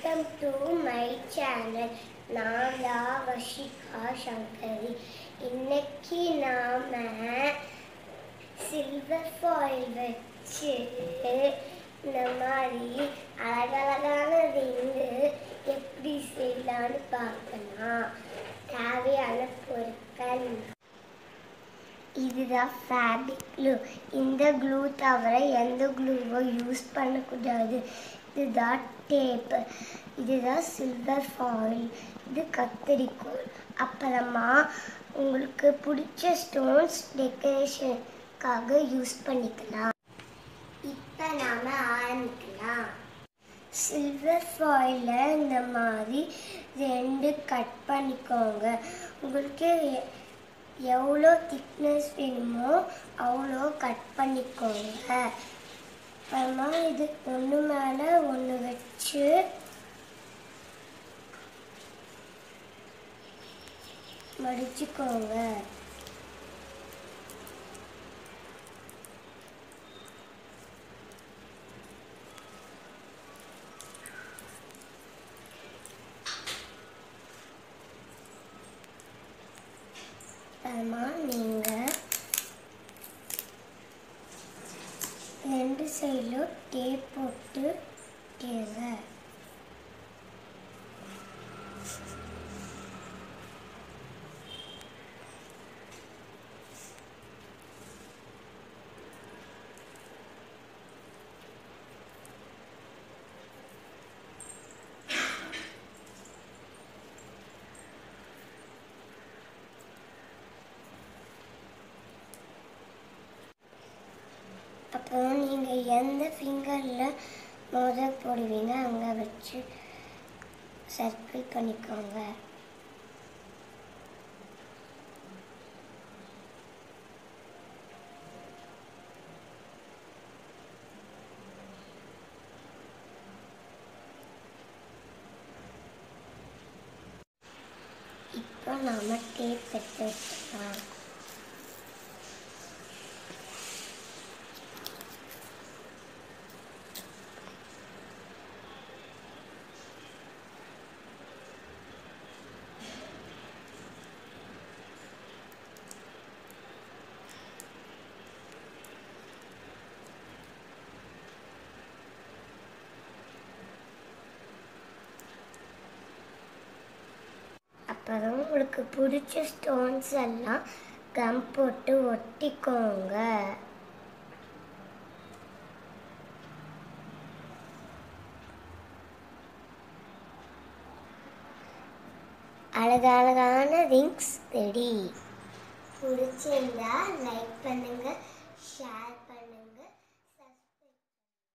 welcome to my channel நான் லா வஷிகா சங்கரி இன்னைக்கு நாம சில்வர் ஃபாயில் வச்சு இந்த மாதிரி அழகழகான ரிங்கு எப்படி செய்யலான்னு பார்க்கலாம் தேவையான பொருட்கள் இதுதான் ஃபேபிக் க்ளூ இந்த க்ளூ தவிர எந்த க்ளூவோ யூஸ் பண்ணக்கூடாது இதுதான் டேப்பு இதுதான் சில்வர் ஃபாயில் இது கத்தரிக்கோல் அப்புறமா உங்களுக்கு பிடிச்ச ஸ்டோன்ஸ் டெக்கரேஷனுக்காக யூஸ் பண்ணிக்கலாம் இப்போ நாம் ஆரம்பிக்கலாம் சில்வர் ஃபாயிலில் இந்த மாதிரி ரெண்டு கட் பண்ணிக்கோங்க உங்களுக்கு எ- எவ்வளோ திக்னஸ் வேணுமோ அவ்வளோ கட் பண்ணிக்கோங்க அப்புறமா இது ஒன்று மேலே ஒன்று வச்சு மடிச்சுக்கோங்க அப்புறமா நீங்கள் ரெண்டு சைடிலும் டேப் போட்டு கேங்க அப்புறம் நீங்கள் எந்த ஃபிங்கரில் மோதிரம் போடுவீங்க அங்கே வச்சு சர்க்கிள் பண்ணிக்கோங்க இப்போ நாம டேப் எடுத்து வச்சுக்கலாம் அப்புறம் உங்களுக்கு பிடிச்ச ஸ்டோன்ஸ் எல்லாம் கம் போட்டு ஒட்டிக்கோங்க அழகழகான ரிங்ஸ் ரெடி பிடிச்சிருந்தா லைக் பண்ணுங்க